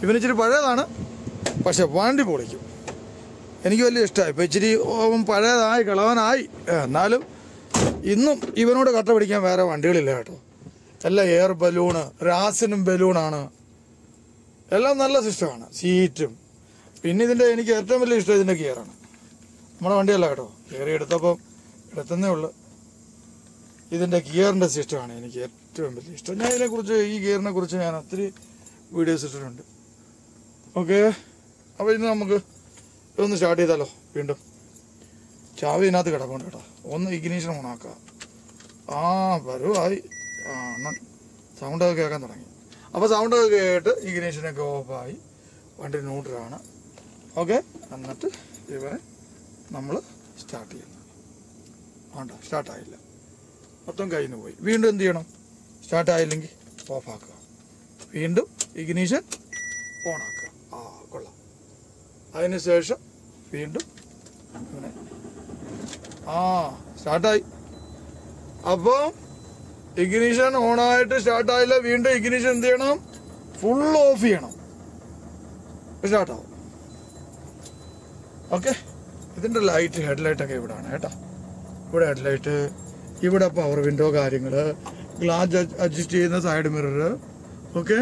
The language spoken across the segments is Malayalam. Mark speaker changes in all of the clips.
Speaker 1: ഇവന് ഇച്ചിരി പഴയതാണ് പക്ഷെ വണ്ടി പൊളിക്കും എനിക്ക് വലിയ ഇഷ്ടമായി ഇപ്പം ഇച്ചിരി ഓൻ പഴയതായി കിളവനായി എന്നാലും ഇന്നും ഇവനോട് കട്ട പിടിക്കാൻ വേറെ വണ്ടികളില്ല കേട്ടോ എല്ലാം എയർ ബലൂണ് രാസിനും ബലൂണാണ് എല്ലാം നല്ല സിസ്റ്റമാണ് സീറ്റും പിന്നെ ഇതിൻ്റെ എനിക്ക് ഏറ്റവും വലിയ ഇഷ്ടം ഇതിൻ്റെ ഗിയറാണ് നമ്മുടെ വണ്ടിയല്ല കേട്ടോ ഗിയർ എടുത്തപ്പം എടുത്തന്നേ ഉള്ളു ഇതിൻ്റെ ഗിയറിൻ്റെ സിസ്റ്റമാണ് എനിക്ക് ഏറ്റവും വലിയ ഇഷ്ടം ഞാൻ ഇതിനെക്കുറിച്ച് ഈ ഗിയറിനെ കുറിച്ച് ഞാൻ ഒത്തിരി വീഡിയോസ് ഇട്ടിട്ടുണ്ട് ഓക്കെ അപ്പോൾ ഇന്ന് നമുക്ക് ഇതൊന്ന് സ്റ്റാർട്ട് ചെയ്താലോ വീണ്ടും ചാവി ഇതിനകത്ത് കിടപ്പുണ്ട് കേട്ടോ ഒന്ന് ഇഗ്നീഷൻ ഓണാക്കുക ആ വരുവായി ആ അണ്ണൻ സൗണ്ടൊക്കെ കേൾക്കാൻ തുടങ്ങി അപ്പോൾ സൗണ്ടൊക്കെ കേട്ട് ഇഗ്നീഷനൊക്കെ ഓഫായി വണ്ടി ന്യൂട്രലാണ് ഓക്കെ എന്നിട്ട് ഇവരെ നമ്മൾ സ്റ്റാർട്ട് ചെയ്യുന്നു വേണ്ട സ്റ്റാർട്ടായില്ല മൊത്തം കയ്യിൽ നിന്ന് പോയി വീണ്ടും എന്ത് ചെയ്യണം സ്റ്റാർട്ടായില്ലെങ്കിൽ ഓഫാക്കുക വീണ്ടും ഇഗ്നീഷൻ ഓണാക്കുക ആ കൊള്ളാം അതിന് ശേഷം വീണ്ടും ഇങ്ങനെ ആ സ്റ്റാർട്ടായി അപ്പം ഇഗ്നീഷൻ ഓണായിട്ട് സ്റ്റാർട്ടായില്ല വീണ്ടും ഇഗ്നീഷൻ എന്ത് ചെയ്യണം ഫുൾ ഓഫ് ചെയ്യണം സ്റ്റാർട്ടാവും ഓക്കെ ഇതിൻ്റെ ലൈറ്റ് ഹെഡ്ലൈറ്റൊക്കെ ഇവിടെയാണ് കേട്ടോ ഇവിടെ ഹെഡ്ലൈറ്റ് ഇവിടെ പവർ വിൻഡോ കാര്യങ്ങൾ ഗ്ലാസ് അഡ്ജസ്റ്റ് ചെയ്യുന്ന സൈഡ് മിറർ ഓക്കെ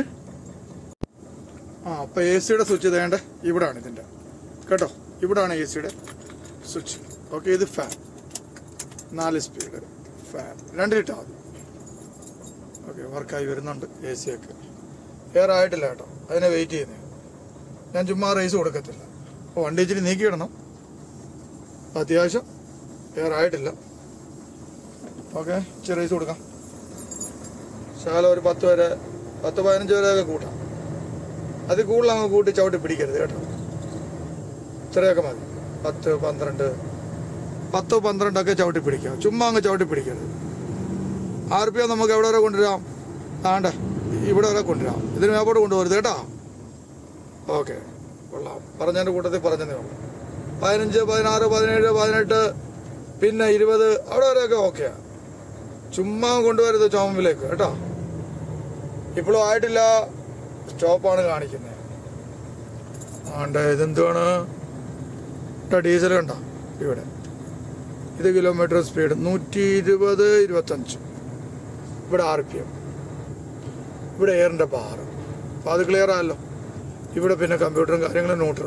Speaker 1: ആ അപ്പോൾ എ സിയുടെ സ്വിച്ച് ഇതേണ്ട ഇവിടാണ് ഇതിൻ്റെ കേട്ടോ ഇവിടാണ് എ സിയുടെ സ്വിച്ച് ഓക്കെ ഇത് ഫാൻ നാല് സ്പീഡ് ഫാൻ രണ്ട് ലിറ്റർ മതി ഓക്കെ വർക്കായി വരുന്നുണ്ട് എ സി ഒക്കെ എയർ ആയിട്ടില്ല കേട്ടോ അതിനെ വെയിറ്റ് ചെയ്യുന്നത് ഞാൻ ചുമ്മാ റേസ് കൊടുക്കത്തില്ല അപ്പോൾ വണ്ടി ഇച്ചിരി നീക്കിയിടണം അത്യാവശ്യം എയർ ആയിട്ടില്ല ഓക്കെ ഇച്ചിരി റേസ് കൊടുക്കാം ശാല ഒരു പത്ത് വരെ പത്ത് പതിനഞ്ച് വരെയൊക്കെ കൂട്ടാം അത് കൂടുതൽ അങ്ങ് കൂട്ടി ചവിട്ടി പിടിക്കരുത് കേട്ടോ ഇത്രയൊക്കെ മതി പത്ത് പന്ത്രണ്ട് പത്തോ പന്ത്രണ്ടൊക്കെ ചവിട്ടി പിടിക്കാം ചുമ്മാ അങ്ങ് ചവിട്ടി പിടിക്കരുത് ആർ പി എം നമുക്ക് എവിടെ വരെ കൊണ്ടുവരാം ആണ്ട ഇവിടെ വരെ കൊണ്ടുവരാം ഇതിന് മേപ്പോട്ട് കൊണ്ടുപോകരുത് കേട്ടോ ഓക്കെ കൊള്ളാം പറഞ്ഞതിൻ്റെ കൂട്ടത്തിൽ പറഞ്ഞതേ ഉള്ളൂ പതിനഞ്ച് പതിനാറ് പതിനേഴ് പതിനെട്ട് പിന്നെ ഇരുപത് അവിടെ വരെയൊക്കെ ഓക്കെയാണ് ചുമ്മാ കൊണ്ടുവരുത് ചോമ്പിലേക്ക് കേട്ടോ ഇപ്പോഴും ആയിട്ടില്ല സ്റ്റോപ്പാണ് കാണിക്കുന്നത് ആണ്ട് ഇതെന്തുവാണ് കേട്ടോ ഡീസൽ കണ്ടോ ഇവിടെ ഇത് കിലോമീറ്റർ സ്പീഡ് നൂറ്റി ഇരുപത് ഇരുപത്തഞ്ച് ഇവിടെ ആർ പി എം ഇവിടെ എയറിൻ്റെ ബാർ അപ്പോൾ അത് ക്ലിയർ ആയല്ലോ ഇവിടെ പിന്നെ കമ്പ്യൂട്ടറും കാര്യങ്ങളും നോട്ടർ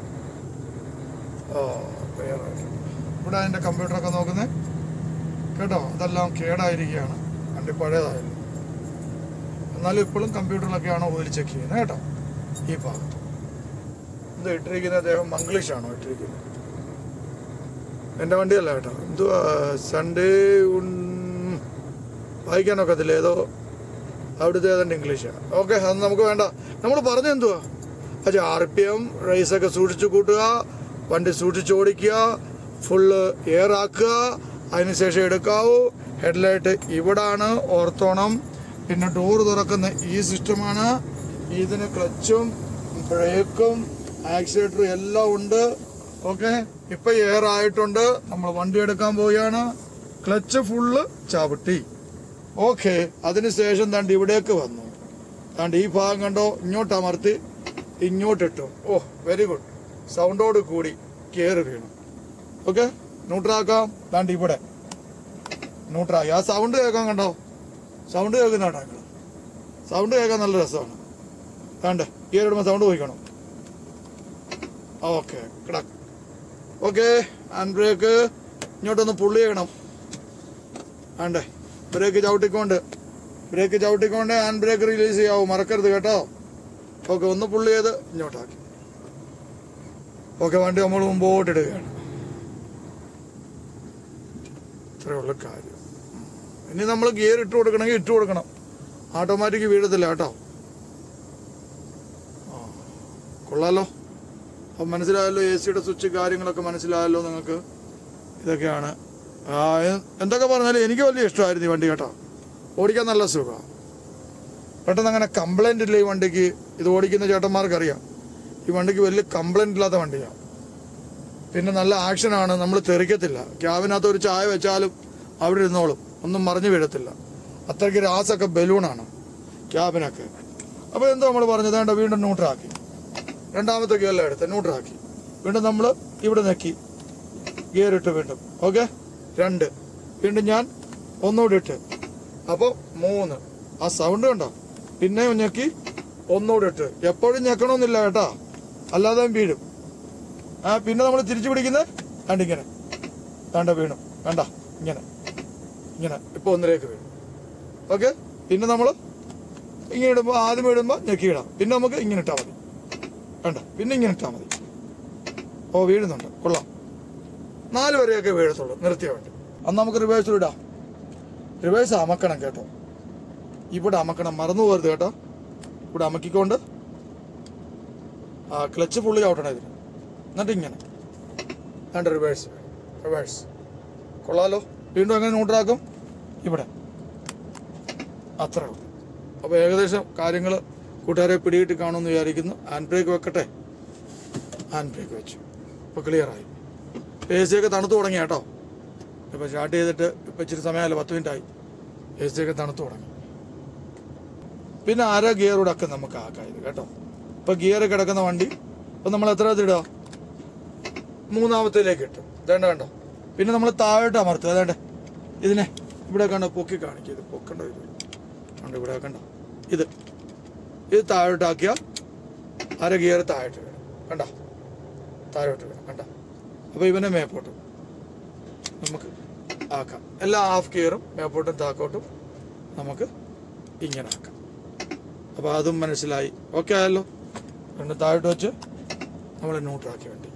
Speaker 1: ഓ ക്ലിയർ ആയിട്ട് ഇവിടെ അതിൻ്റെ കമ്പ്യൂട്ടറൊക്കെ നോക്കുന്നത് കേട്ടോ അതെല്ലാം കേടായിരിക്കുകയാണ് വണ്ടി പഴയതായിരുന്നു എന്നാലും ഇപ്പോഴും കമ്പ്യൂട്ടറിലൊക്കെയാണ് ഓയിൽ ചെക്ക് ചെയ്യുന്നത് കേട്ടോ ഈ ഭാഗത്ത് ഇത് ഇട്ടിരിക്കുന്ന അദ്ദേഹം മംഗ്ലീഷാണോ ഇട്ടിരിക്കുന്നത് എൻ്റെ വണ്ടിയല്ല കേട്ടോ എന്തുവാ സൺഡേ ഉൺ- വായിക്കാനൊക്കത്തില്ല ഏതോ അവിടുത്തെ ഏതാണ്ട് ഇംഗ്ലീഷാണ് ഓക്കെ അത് നമുക്ക് വേണ്ട നമ്മൾ പറഞ്ഞ എന്തുവാ അച്ഛാ ആർ പി എം റേസൊക്കെ സൂക്ഷിച്ച് കൂട്ടുക വണ്ടി സൂക്ഷിച്ച് ഓടിക്കുക ഫുള്ള് എയർ ആക്കുക അതിനുശേഷം എടുക്കാവൂ ഹെഡ്ലൈറ്റ് ഇവിടാണ് ഓർത്തോണം പിന്നെ ഡോർ തുറക്കുന്ന ഈ സിസ്റ്റമാണ് ഇതിന് ക്ലച്ചും ബ്രേക്കും ആക്സിലേറ്ററും എല്ലാം ഉണ്ട് ഓക്കെ ഇപ്പൊ എയർ ആയിട്ടുണ്ട് നമ്മൾ വണ്ടി എടുക്കാൻ പോവുകയാണ് ക്ലച്ച് ഫുള്ള് ചവിട്ടി ഓക്കെ അതിനുശേഷം ദാണ്ട് ഇവിടേക്ക് വന്നു ദാണ്ട് ഈ ഭാഗം കണ്ടോ ഇങ്ങോട്ട് അമർത്തി ഇങ്ങോട്ടിട്ടു ഓ വെരി ഗുഡ് സൗണ്ടോട് കൂടി കയറി വീണു ഓക്കെ ന്യൂട്രാക്കാം ദാണ്ട് ഇവിടെ ന്യൂട്രാക്കി ആ സൗണ്ട് കേൾക്കാൻ കണ്ടോ സൗണ്ട് കേൾക്കുന്നുണ്ടോ നിങ്ങൾ സൗണ്ട് കേൾക്കാൻ നല്ല രസമാണ് കണ്ടേ ഈ ഇടുമ്പോൾ സൗണ്ട് പോയിക്കണം ഓക്കെ കിടക്ക് ഓക്കെ ഹാൻഡ് ബ്രേക്ക് ഇങ്ങോട്ടൊന്ന് പുള്ളി ചെയ്യണം വേണ്ടേ ബ്രേക്ക് ചവിട്ടിക്കൊണ്ട് ബ്രേക്ക് ചവിട്ടിക്കൊണ്ട് ഹാൻഡ് ബ്രേക്ക് റിലീസ് ചെയ്യാവൂ മറക്കരുത് കേട്ടോ ഓക്കെ ഒന്ന് പുള്ളി ചെയ്ത് ഇങ്ങോട്ടാക്കി ഓക്കെ വണ്ടി നമ്മൾ മുമ്പോട്ട് ഇടുകയാണ് ഇത്രയുള്ള കാര്യം ഇനി നമ്മൾ ഗിയർ ഇട്ട് കൊടുക്കണമെങ്കിൽ ഇട്ട് കൊടുക്കണം ഓട്ടോമാറ്റിക് വീഴത്തില്ല കേട്ടോ ആ, കൊള്ളാലോ അപ്പം മനസ്സിലായല്ലോ എ സിയുടെ സ്വിച്ച് കാര്യങ്ങളൊക്കെ മനസ്സിലായല്ലോ നിങ്ങൾക്ക് ഇതൊക്കെയാണ് ആ, എ- എന്തൊക്കെ പറഞ്ഞാലും എനിക്ക് വലിയ ഇഷ്ടമായിരുന്നു ഈ വണ്ടി കേട്ടോ ഓടിക്കാൻ നല്ല സുഖമാണ് പെട്ടെന്ന് അങ്ങനെ കംപ്ലൈൻ്റ് ഇല്ല ഈ വണ്ടിക്ക് ഇത് ഓടിക്കുന്ന ചേട്ടന്മാർക്ക് അറിയാം ഈ വണ്ടിക്ക് വലിയ കംപ്ലൈൻ്റ് ഇല്ലാത്ത വണ്ടിയാണ് പിന്നെ നല്ല ആക്ഷനാണ് നമ്മൾ തെറിക്കത്തില്ല ക്യാബിനകത്ത് ഒരു ചായ വെച്ചാലും അവിടെ ഇരുന്നോളും ഒന്നും മറിഞ്ഞു വീഴത്തില്ല അത്രയ്ക്ക് രാസൊക്കെ ബലൂണാണ് ക്യാബിനൊക്കെ അപ്പോൾ എന്തോ നമ്മൾ പറഞ്ഞത് വേണ്ട വീണ്ടും ന്യൂട്രാക്കി രണ്ടാമത്തെ ഗിയറിലെ എടുത്ത് ന്യൂട്രാക്കി വീണ്ടും നമ്മൾ ഇവിടെ ഞെക്കി ഗിയർ ഇട്ട് വീണ്ടും ഓക്കെ രണ്ട് വീണ്ടും ഞാൻ ഒന്നുകൂടി ഇട്ട് അപ്പോൾ മൂന്ന് ആ സൗണ്ട് കണ്ടോ പിന്നെ ഞെക്കി ഒന്നുകൂടി ഇട്ട് എപ്പോഴും ഞെക്കണമെന്നില്ല കേട്ടാ അല്ലാതെ വീഴും ആ പിന്നെ നമ്മൾ തിരിച്ചു പിടിക്കുന്നത് കണ്ടിങ്ങനെ വേണ്ട വീണു വേണ്ട ഇങ്ങനെ ഇങ്ങനെ ഇപ്പൊ ഒന്നിലേക്ക് വീണു ഓക്കെ പിന്നെ നമ്മൾ ഇങ്ങനെ ഇടുമ്പോൾ ആദ്യം ഇടുമ്പോൾ ഞെക്കിയിടാം പിന്നെ നമുക്ക് ഇങ്ങനെ ഇട്ടാൽ മതി വേണ്ട പിന്നെ ഇങ്ങനെ ഇട്ടാൽ മതി ഓ വീഴുന്നുണ്ട് കൊള്ളാം നാല് വരെയൊക്കെ വീഴത്തുള്ളൂ നിർത്തിയാൽ വേണ്ടി അന്ന് നമുക്ക് റിവേഴ്സിൽ ഇടാം റിവേഴ്സ് അമക്കണം കേട്ടോ ഇവിടെ അമക്കണം മറന്നു പോകരുത് കേട്ടോ ഇവിടെ അമക്കിക്കൊണ്ട് ആ ക്ലച്ച് ഫുള്ളി ഔട്ടണം ഇതിന് എന്നിട്ട് ഇങ്ങനെ രണ്ട് റിവേഴ്സ് റിവേഴ്സ് കൊള്ളാലോ വീണ്ടും എങ്ങനെ ന്യൂട്രാക്കും ഇവിടെ അത്രേ ഉള്ളൂ അപ്പോൾ ഏകദേശം കാര്യങ്ങൾ കൂട്ടുകാരെ പിടികിട്ടി കാണുമെന്ന് വിചാരിക്കുന്നു ഹാൻഡ് ബ്രേക്ക് വെക്കട്ടെ ഹാൻഡ് ബ്രേക്ക് വെച്ചു ഇപ്പോൾ ക്ലിയറായി എ സി ഒക്കെ തണുത്ത് തുടങ്ങി കേട്ടോ ഇപ്പോൾ സ്റ്റാർട്ട് ചെയ്തിട്ട് ഇപ്പോൾ ഇച്ചിരി സമയമല്ല പത്ത് മിനിറ്റ് ആയി എ സി ഒക്കെ തണുത്ത് തുടങ്ങി പിന്നെ അര ഗിയറൂടെ ഒക്കെ നമുക്ക് ആക്കാം ഇത് കേട്ടോ ഇപ്പോൾ ഗിയർ കിടക്കുന്ന വണ്ടി ഇപ്പം നമ്മൾ എത്ര ഇടുക മൂന്നാമത്തേലേക്ക് ഇട്ടു വേണ്ട കണ്ടോ പിന്നെ നമ്മൾ താഴോട്ട് അമർത്തുക അതേണ്ട ഇതിനെ ഇവിടെ കണ്ടോ പൊക്കി കാണിക്കുക ഇത് പൊക്കണ്ട ഇത് കണ്ടോ ഇവിടെ കണ്ടോ ഇത് ഇത് താഴോട്ടാക്കിയ അര ഗിയർ താഴോട്ട് വീണം കണ്ടോ താഴോട്ട് വീണം കണ്ടോ അപ്പോൾ ഇവനെ മേപ്പോട്ടും നമുക്ക് ആക്കാം എല്ലാ ഹാഫ് ഗിയറും മേപ്പോട്ടും താക്കോട്ടും നമുക്ക് ഇങ്ങനെ ആക്കാം അപ്പോൾ അതും മനസ്സിലായി ഓക്കെ ആയല്ലോ രണ്ട് താഴോട്ട് വെച്ച് നമ്മൾ ന്യൂട്രാക്കി വേണ്ടി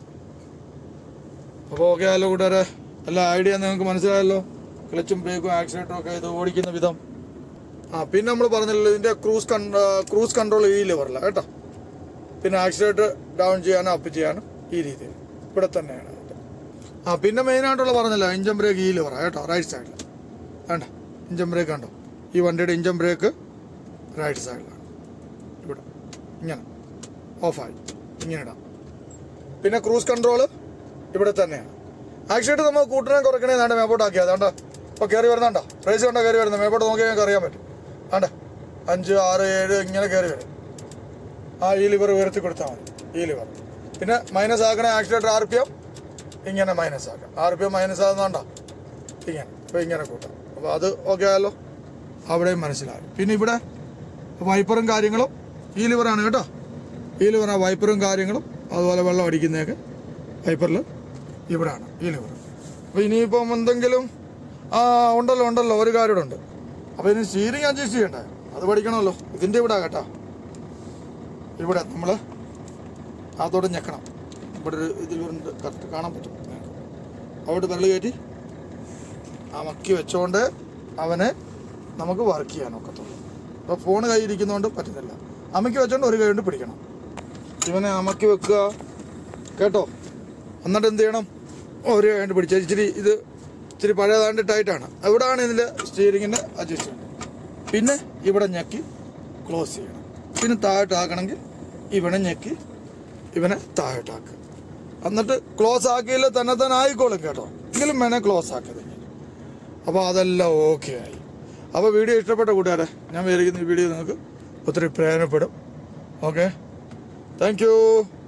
Speaker 1: അപ്പോൾ ഓക്കെ ആയല്ലോ കൂട്ടുകാരെ എല്ലാ ഐഡിയ നിങ്ങൾക്ക് മനസ്സിലായല്ലോ ക്ലച്ചും ബ്രേക്കും ആക്സിലേറ്ററും ഒക്കെ ഇത് ഓടിക്കുന്ന വിധം ആ പിന്നെ നമ്മൾ പറഞ്ഞല്ലോ ഇതിന്റെ ക്രൂസ് ക്രൂസ് കൺട്രോൾ ഈ ലിവറില്ല കേട്ടോ പിന്നെ ആക്സിലേറ്റർ ഡൗൺ ചെയ്യാനും അപ്പ് ചെയ്യാനും ഈ രീതിയിൽ ഇവിടെ തന്നെയാണ് അതിന്റെ. ആ പിന്നെ മെയിൻ ആയിട്ടുള്ള പറഞ്ഞല്ലോ ഇഞ്ചൻ ബ്രേക്ക് ഈ ലിവറാണ് കേട്ടോ റൈറ്റ് സൈഡിൽ വേണ്ട ഇഞ്ചൻ ബ്രേക്ക് കണ്ടോ ഈ വണ്ടിയുടെ ഇഞ്ചൻ ബ്രേക്ക് റൈറ്റ് സൈഡിലാണ് ഇവിടെ ഇങ്ങനെ ഓഫായി ഇങ്ങനെ ഇടാം പിന്നെ ക്രൂസ് കൺട്രോൾ ഇവിടെ തന്നെയാണ് ആക്സിഡന്റ് നമ്മൾ കൂട്ടണേ കുറയ്ക്കണേ വേണ്ട മേപ്പോട്ട് ആക്കിയാൽ അതാണ്ട ഇപ്പോൾ കയറി വരുന്നുണ്ടോ പ്രൈസ് കണ്ടോ കയറി വരുന്നത് മേപ്പോട്ട് നോക്കിയാൽ ഞങ്ങൾക്ക് അറിയാൻ പറ്റും വേണ്ട അഞ്ച് ആറ് ഏഴ് ഇങ്ങനെ കയറി വരും ആ ഈ ലിവർ ഉയർത്തി കൊടുത്താൽ മതി ഈ ലിവർ പിന്നെ മൈനസ് ആക്കണേ ആക്സിലേറ്റർ ആർ പി എം ഇങ്ങനെ മൈനസ് ആക്കാം ആർ പി എം മൈനസ് ആകുന്നോണ്ട ഇങ്ങനെ അപ്പോൾ ഇങ്ങനെ കൂട്ടാം അപ്പോൾ അത് ഓക്കെ ആയല്ലോ അവിടെയും മനസ്സിലായി പിന്നെ ഇവിടെ വൈപ്പറും കാര്യങ്ങളും ഈ ലിവറാണ് കേട്ടോ ഈ ലിവറാണ് വൈപ്പറും കാര്യങ്ങളും അതുപോലെ വെള്ളം അടിക്കുന്നതൊക്കെ വൈപ്പറിൽ ഇവിടാണ് ഈ ലിവർ അപ്പോൾ ഇനിയിപ്പം എന്തെങ്കിലും ആ ഉണ്ടല്ലോ ഉണ്ടല്ലോ ഒരു കാര്യം ഇവിടെ ഉണ്ട് അപ്പോൾ ഇനി സ്റ്റീറിങ് അഡ്ജസ്റ്റ് ചെയ്യണ്ടേ അത് പഠിക്കണമല്ലോ ഇതിൻ്റെ ഇവിടെ കേട്ടോ ഇവിടെ നമ്മൾ അതോടെ ഞെക്കണം ഇവിടെ ഒരു ഇതിൽ കറക്റ്റ് കാണാൻ പറ്റും അവിടെ വിരൽ കയറ്റി അമക്കി വെച്ചോണ്ട് അവനെ നമുക്ക് വർക്ക് ചെയ്യാൻ ഒക്കത്തുള്ളൂ അപ്പോൾ ഫോൺ കയ്യിരിക്കുന്നതുകൊണ്ട് പറ്റുന്നില്ല അമക്കി വെച്ചോണ്ട് ഒരു കൈ കൊണ്ട് പിടിക്കണം ഇവനെ അമക്കി വെക്കുക കേട്ടോ എന്നിട്ട് എന്ത് ചെയ്യണം ഒരു കൈ കൊണ്ട് പിടിച്ച ഇച്ചിരി ഇത് ഇച്ചിരി പഴയതാണ്ട് ടൈറ്റാണ് അവിടെയാണ് ഇതിൻ്റെ സ്റ്റിയറിങ്ങിൻ്റെ അഡ്ജസ്റ്റ്മെൻറ്റ് പിന്നെ ഇവിടെ ഞെക്കി ക്ലോസ് ചെയ്യണം പിന്നെ താഴോട്ടാക്കണമെങ്കിൽ ഇവനെ ഞെക്കി ഇവനെ താഴോട്ടാക്കുക എന്നിട്ട് ക്ലോസ് ആക്കിയില്ല തന്നെ തന്നെ ആയിക്കോളും കേട്ടോ എങ്കിലും വേണേൽ ക്ലോസ് ആക്കിയത് അപ്പോൾ അതെല്ലാം ഓക്കെ ആയി അപ്പോൾ വീഡിയോ ഇഷ്ടപ്പെട്ട കൂട്ടുകാരെ ഞാൻ വിചാരിക്കുന്ന ഈ വീഡിയോ നിങ്ങൾക്ക് ഒത്തിരി പ്രയോജനപ്പെടും ഓക്കെ താങ്ക് യു